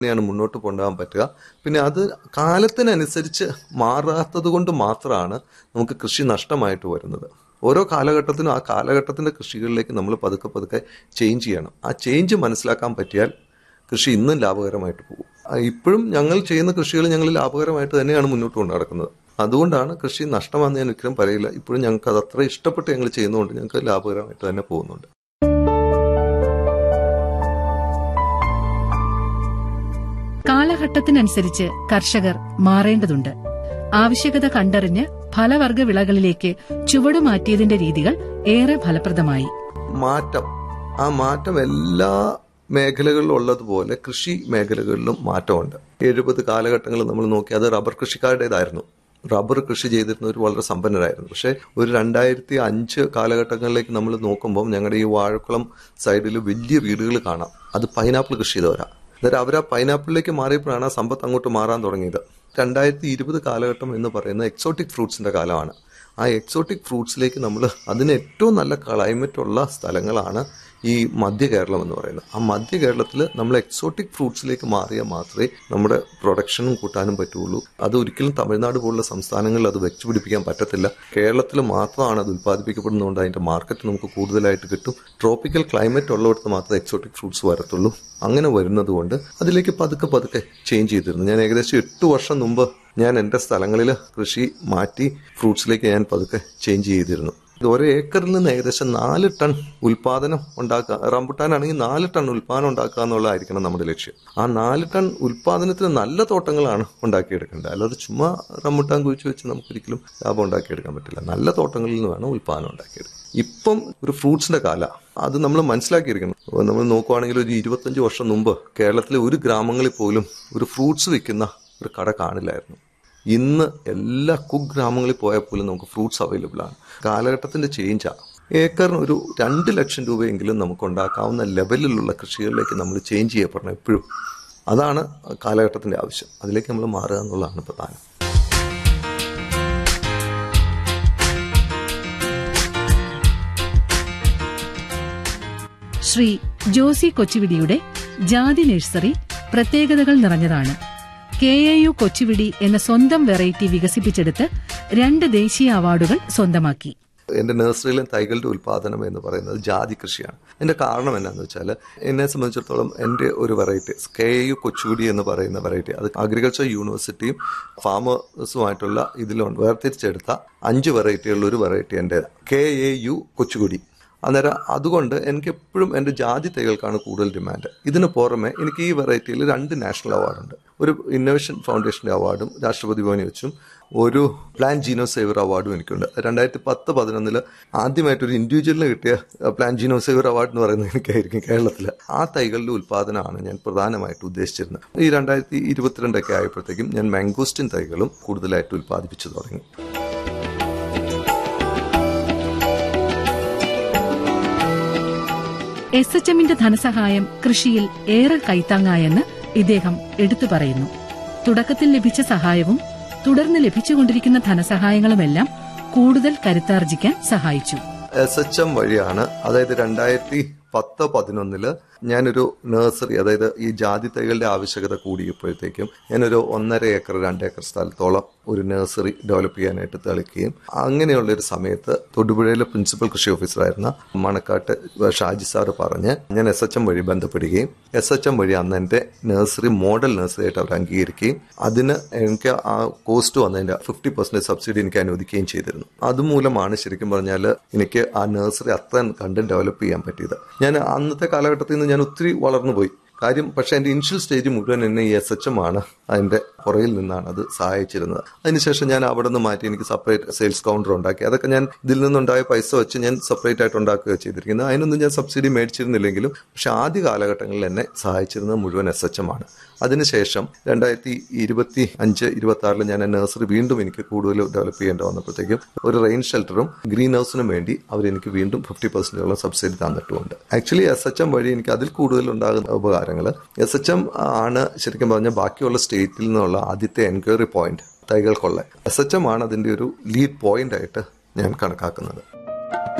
തന്നെയാണ് മുന്നോട്ട് കൊണ്ടുപോകാൻ പറ്റുക പിന്നെ അത് കാലത്തിനനുസരിച്ച് മാറാത്തത് കൊണ്ട് മാത്രമാണ് നമുക്ക് കൃഷി നഷ്ടമായിട്ട് വരുന്നത് ഓരോ കാലഘട്ടത്തിനും ആ കാലഘട്ടത്തിന്റെ കൃഷികളിലേക്ക് നമ്മൾ പതുക്കെ പതുക്കെ ചേഞ്ച് ചെയ്യണം ആ ചേഞ്ച് മനസ്സിലാക്കാൻ പറ്റിയാൽ കൃഷി ഇന്നും ലാഭകരമായിട്ട് പോകും ആ, ഇപ്പോഴും ഞങ്ങൾ ചെയ്യുന്ന കൃഷികൾ ഞങ്ങൾ ലാഭകരമായിട്ട് തന്നെയാണ് മുന്നോട്ട് കൊണ്ടു നടക്കുന്നത് അതുകൊണ്ടാണ് കൃഷി നഷ്ടമാണെന്ന് ഞാൻ ഒരിക്കലും പറയില്ല ഇപ്പോഴും ഞങ്ങൾക്ക് അത് അത്ര ഇഷ്ടപ്പെട്ട് ഞങ്ങൾ ചെയ്യുന്നതുകൊണ്ട് ഞങ്ങൾക്ക് ലാഭകരമായിട്ട് തന്നെ പോകുന്നുണ്ട് കാലഘട്ടത്തിനനുസരിച്ച് കർഷകർ മാറേണ്ടതുണ്ട് ആവശ്യകത കണ്ടറിഞ്ഞ് ഫലവർഗ വിളകളിലേക്ക് ചുവടുമാറ്റിയതിന്റെ രീതികൾ ഏറെ ഫലപ്രദമായി മാറ്റം ആ മാറ്റം എല്ലാ മേഖലകളിലും ഉള്ളതുപോലെ കൃഷി മേഖലകളിലും മാറ്റമുണ്ട് എഴുപത് കാലഘട്ടങ്ങൾ നമ്മൾ നോക്കി അത് റബ്ബർ കൃഷിക്കാരുടേതായിരുന്നു റബ്ബർ കൃഷി ചെയ്തിരുന്നവർ വളരെ സമ്പന്നരായിരുന്നു പക്ഷേ ഒരു രണ്ടായിരത്തി അഞ്ച് കാലഘട്ടങ്ങളിലേക്ക് നമ്മൾ നോക്കുമ്പോൾ ഞങ്ങളുടെ ഈ വാഴക്കുളം സൈഡിൽ വലിയ വീടുകൾ കാണാം അത് പൈനാപ്പിൾ കൃഷി ചെയ്തവരാ അന്നേരം അവർ ആ പൈനാപ്പിളിലേക്ക് മാറിയപ്പോഴാണ് ആ സമ്പത്ത് അങ്ങോട്ട് മാറാൻ തുടങ്ങിയത് രണ്ടായിരത്തി ഇരുപത് കാലഘട്ടം എന്ന് പറയുന്നത് എക്സോട്ടിക് ഫ്രൂട്ട്സിന്റെ കാലമാണ് ആ എക്സോട്ടിക് ഫ്രൂട്ട്സിലേക്ക് നമ്മൾ അതിന് ഏറ്റവും നല്ല ക്ലൈമറ്റ് ഉള്ള സ്ഥലങ്ങളാണ് ഈ മധ്യ കേരളം എന്ന് പറയുന്നത് ആ മധ്യ കേരളത്തിൽ നമ്മൾ എക്സോട്ടിക് ഫ്രൂട്ട്സിലേക്ക് മാറിയാൽ മാത്രമേ നമ്മുടെ പ്രൊഡക്ഷനും കൂട്ടാനും പറ്റുള്ളൂ അത് ഒരിക്കലും തമിഴ്നാട് പോലുള്ള സംസ്ഥാനങ്ങളിൽ അത് വെച്ചുപിടിപ്പിക്കാൻ പറ്റത്തില്ല കേരളത്തിൽ മാത്രമാണ് അത് ഉത്പാദിപ്പിക്കപ്പെടുന്നതുകൊണ്ട് അതിന്റെ മാർക്കറ്റ് നമുക്ക് കൂടുതലായിട്ട് കിട്ടും ട്രോപ്പിക്കൽ ക്ലൈമറ്റ് ഉള്ളിടത്ത് മാത്രമേ എക്സോട്ടിക് ഫ്രൂട്ട്സ് വരത്തുള്ളൂ അങ്ങനെ വരുന്നത് കൊണ്ട് അതിലേക്ക് പതുക്കെ പതുക്കെ ചേഞ്ച് ചെയ്തിരുന്നു ഞാൻ ഏകദേശം എട്ട് വർഷം മുമ്പ് ഞാൻ എൻ്റെ സ്ഥലങ്ങളിൽ കൃഷി മാറ്റി ഫ്രൂട്ട്സിലേക്ക് ഞാൻ പതുക്കെ ചേഞ്ച് ചെയ്തിരുന്നു ഇത് ഒരു ഏക്കറിൽ നിന്ന് ഏകദേശം നാല് ടൺ ഉൽപാദനം ഉണ്ടാക്കുക റംബുട്ടാനാണെങ്കിൽ നാല് ടൺ ഉൽപാദനം ഉണ്ടാക്കുക എന്നുള്ളതായിരിക്കണം നമ്മുടെ ലക്ഷ്യം ആ നാല് ടൺ ഉൽപാദനത്തിന് നല്ല തോട്ടങ്ങളാണ് ഉണ്ടാക്കിയെടുക്കേണ്ടത് അല്ലാതെ ചുമ്മാ റംബുട്ടാൻ കുഴിച്ചു വെച്ച് നമുക്കൊരിക്കലും ലാഭം ഉണ്ടാക്കിയെടുക്കാൻ പറ്റില്ല നല്ല തോട്ടങ്ങളിൽ നിന്ന് വേണം ഉൽപാദനം ഉണ്ടാക്കിയെടുക്കാൻ ഇപ്പം ഒരു ഫ്രൂട്ട്സിന്റെ കാല അത് നമ്മൾ മനസ്സിലാക്കിയിരിക്കണം നമ്മൾ നോക്കുവാണെങ്കിൽ ഒരു ഇരുപത്തഞ്ച് വർഷം മുമ്പ് കേരളത്തിലെ ഒരു ഗ്രാമങ്ങളിൽ പോലും ഒരു ഫ്രൂട്ട്സ് വിൽക്കുന്ന ഒരു കട കാണില്ലായിരുന്നു ഇന്ന് എല്ലാ കുഗ്രാമങ്ങളിൽ പോയാൽ പോലും നമുക്ക് ഫ്രൂട്ട്സ് അവൈലബിൾ ആണ് കാലഘട്ടത്തിന്റെ ചേഞ്ചാണ് ഏക്കറിന് ഒരു രണ്ട് ലക്ഷം രൂപയെങ്കിലും നമുക്ക് ഉണ്ടാക്കാവുന്ന ലെവലിലുള്ള കൃഷികളിലേക്ക് നമ്മൾ ചേഞ്ച് ചെയ്യപ്പെടണം എപ്പോഴും അതാണ് കാലഘട്ടത്തിന്റെ ആവശ്യം അതിലേക്ക് നമ്മൾ മാറുക എന്നുള്ളതാണ് പ്രധാനം ശ്രീ ജോസി കൊച്ചുവിടിയുടെ ജാതി നഴ്സറി പ്രത്യേകതകൾ നിറഞ്ഞതാണ് കെ എ യു കൊച്ചുവിടി എന്ന സ്വന്തം വെറൈറ്റി വികസിപ്പിച്ചെടുത്ത് രണ്ട് ദേശീയ അവാർഡുകൾ സ്വന്തമാക്കി എന്റെ നഴ്സറിയിലെ തൈകളുടെ ഉൽപാദനം എന്ന് പറയുന്നത് ജാതി കൃഷിയാണ് അതിന്റെ കാരണം എന്നാന്ന് വെച്ചാൽ എന്നെ സംബന്ധിച്ചിടത്തോളം എന്റെ ഒരു variety K A U Kochukudi എന്ന് പറയുന്ന വെറൈറ്റി അത് അഗ്രികൾച്ചർ യൂണിവേഴ്സിറ്റിയും ഫാമേഴ്സുമായിട്ടുള്ള ഇതിൽ വേർതിരിച്ചെടുത്ത അഞ്ച് വെറൈറ്റികളിൽ ഒരു വെറൈറ്റി എൻ്റെ കെ എ യു കൊച്ചുകുടി അന്നേരം അതുകൊണ്ട് എനിക്ക് എപ്പോഴും എൻ്റെ ജാതി തൈകൾക്കാണ് കൂടുതൽ ഡിമാൻഡ് ഇതിന് പുറമെ എനിക്ക് ഈ വെറൈറ്റിയിൽ രണ്ട് നാഷണൽ അവാർഡുണ്ട് ഒരു ഇന്നോവേഷൻ ഫൗണ്ടേഷൻ്റെ അവാർഡും രാഷ്ട്രപതി ഭവനിൽ വെച്ചും ഒരു പ്ലാൻ ജീനോ സേവർ അവാർഡും എനിക്കുണ്ട് രണ്ടായിരത്തി പത്ത് പതിനൊന്നില് ആദ്യമായിട്ട് ഒരു ഇൻഡിവിജ്വലിന് കിട്ടിയ പ്ലാൻ ജീനോ സേവർ അവാർഡ് എന്ന് പറയുന്നത് എനിക്കായിരിക്കും കേരളത്തിൽ ആ തൈകളുടെ ഉൽപ്പാദനമാണ് ഞാൻ പ്രധാനമായിട്ട് ഉദ്ദേശിച്ചിരുന്നത് ഈ രണ്ടായിരത്തി ഇരുപത്തിരണ്ടൊക്കെ ആയപ്പോഴത്തേക്കും ഞാൻ മാംഗോസ്റ്റിൻ തൈകളും കൂടുതലായിട്ട് ഉൽപ്പാദിപ്പിച്ചു തുടങ്ങി എസ് എച്ച് എമ്മിന്റെ ധനസഹായം കൃഷിയിൽ ഏറെ കൈത്താങ്ങായെന്ന് ഇദ്ദേഹം എടുത്തു പറയുന്നു തുടക്കത്തിൽ ലഭിച്ച സഹായവും തുടർന്ന് ലഭിച്ചുകൊണ്ടിരിക്കുന്ന ധനസഹായങ്ങളുമെല്ലാം കൂടുതൽ കരുത്താർജിക്കാൻ സഹായിച്ചു എസ് എച്ച് എം വഴിയാണ് അതായത് രണ്ടായിരത്തി പത്ത് പതിനൊന്നില് ഞാനൊരു നഴ്സറി അതായത് ഈ ജാതി തൈകളുടെ ആവശ്യകത കൂടിയപ്പോഴത്തേക്കും ഞാനൊരു ഒന്നര ഏക്കർ രണ്ട് ഏക്കർ സ്ഥലത്തോളം ഒരു നഴ്സറി ഡെവലപ്പ് ചെയ്യാനായിട്ട് തെളിക്കുകയും അങ്ങനെയുള്ള ഒരു സമയത്ത് തൊടുപുഴയിലെ പ്രിൻസിപ്പൽ കൃഷി ഓഫീസറായിരുന്ന മണക്കാട്ട് ഷാജി സാറ് പറഞ്ഞ് ഞാൻ എസ് എച്ച് എം വഴി ബന്ധപ്പെടുകയും എസ് എച്ച് എം വഴി അന്ന് എൻ്റെ നഴ്സറി മോഡൽ നഴ്സറി ആയിട്ട് അവർ അംഗീകരിക്കുകയും അതിന് എനിക്ക് ആ കോസ്റ്റ് വന്നതിന്റെ ഫിഫ്റ്റി പെർസെന്റ് സബ്സിഡി എനിക്ക് അനുവദിക്കുകയും ചെയ്തിരുന്നു അതുമൂലമാണ് ശരിക്കും പറഞ്ഞാൽ എനിക്ക് ആ നഴ്സറി അത്ര കണ്ട് ഡെവലപ്പ് ചെയ്യാൻ പറ്റിയത് ഞാൻ അന്നത്തെ കാലഘട്ടത്തിൽ നിന്ന് ഞാൻ ഒത്തിരി വളർന്നു പോയി കാര്യം പക്ഷെ എൻ്റെ ഇനിഷ്യൽ സ്റ്റേജ് മുഴുവൻ എന്നെ ഈ എസ് എച്ച് എം ആണ് അതിൻ്റെ പുറകിൽ നിന്നാണ് അത് സഹായിച്ചിരുന്നത് അതിനുശേഷം ഞാൻ അവിടെ നിന്ന് മാറ്റി എനിക്ക് സെപ്പറേറ്റ് സെയിൽസ് കൗണ്ടർ ഉണ്ടാക്കി അതൊക്കെ ഞാൻ ഇതിൽ നിന്നുണ്ടായ പൈസ വെച്ച് ഞാൻ സെപ്പറേറ്റ് ആയിട്ട് ഉണ്ടാക്കുക ചെയ്തിരിക്കുന്നത് അതിനൊന്നും ഞാൻ സബ്സിഡി മേടിച്ചിരുന്നില്ലെങ്കിലും പക്ഷെ ആദ്യ കാലഘട്ടങ്ങളിൽ എന്നെ സഹായിച്ചിരുന്നത് മുഴുവൻ എസ് എച്ച് എം ആണ് അതിനുശേഷം രണ്ടായിരത്തി ഇരുപത്തി അഞ്ച് ഇരുപത്തി ആറിൽ ഞാൻ നഴ്സറി വീണ്ടും എനിക്ക് കൂടുതൽ ഡെവലപ്പ് ചെയ്യേണ്ടി വന്നപ്പോഴത്തേക്കും ഒരു റെയിൻ ഷെൽട്ടറും ഗ്രീൻ ഹൗസിനും വേണ്ടി അവർ എനിക്ക് വീണ്ടും ഫിഫ്റ്റി പെർസെന്റോളം സബ്സിഡി തന്നിട്ടുമുണ്ട് ആക്ച്വലി എസ് എച്ച് എം വഴി എനിക്ക് അതിൽ കൂടുതൽ ഉണ്ടാകുന്ന ഉപകാരങ്ങൾ എസ് എച്ച് എം ആണ് ശരിക്കും പറഞ്ഞാൽ ബാക്കിയുള്ള സ്റ്റേറ്റിൽ നിന്നുള്ള ആദ്യത്തെ എൻക്വയറി പോയിന്റ് തൈകൾക്കുള്ള എസ് എച്ച് എം ആണ് അതിന്റെ ഒരു ലീഡ് പോയിന്റ് ആയിട്ട് ഞാൻ കണക്കാക്കുന്നത്